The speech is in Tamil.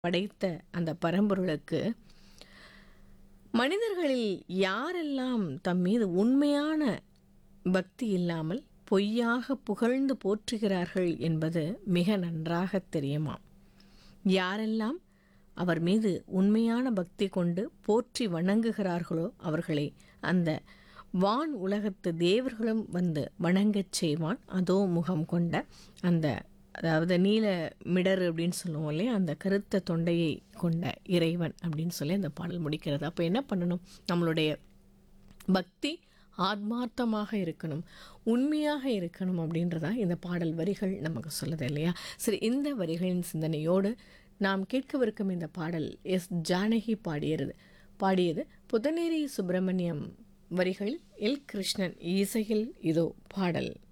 படைத்த அந்த பரம்பொருளுக்கு மனிதர்களில் யாரெல்லாம் தம் மீது உண்மையான பக்தி இல்லாமல் பொய்யாக புகழ்ந்து போற்றுகிறார்கள் என்பது மிக நன்றாக தெரியுமாம் யாரெல்லாம் அவர் மீது உண்மையான பக்தி கொண்டு போற்றி வணங்குகிறார்களோ அவர்களை அந்த வான் உலகத்து தேவர்களும் வந்து வணங்கச் செய்வான் அதோ முகம் கொண்ட அந்த அதாவது நீல மிடர் அப்படின்னு சொல்லுவோம் இல்லையா அந்த கருத்த தொண்டையை கொண்ட இறைவன் அப்படின்னு சொல்லி அந்த பாடல் முடிக்கிறது அப்போ என்ன பண்ணணும் நம்மளுடைய பக்தி ஆத்மார்த்தமாக இருக்கணும் உண்மையாக இருக்கணும் அப்படின்றதா இந்த பாடல் வரிகள் நமக்கு சொல்லுது இல்லையா சரி இந்த வரிகளின் சிந்தனையோடு நாம் கேட்கவிருக்கும் இந்த பாடல் எஸ் ஜானகி பாடியது பாடியது புதநேரி சுப்பிரமணியம் வரிகளில் எல் கிருஷ்ணன் இசையில் இதோ பாடல்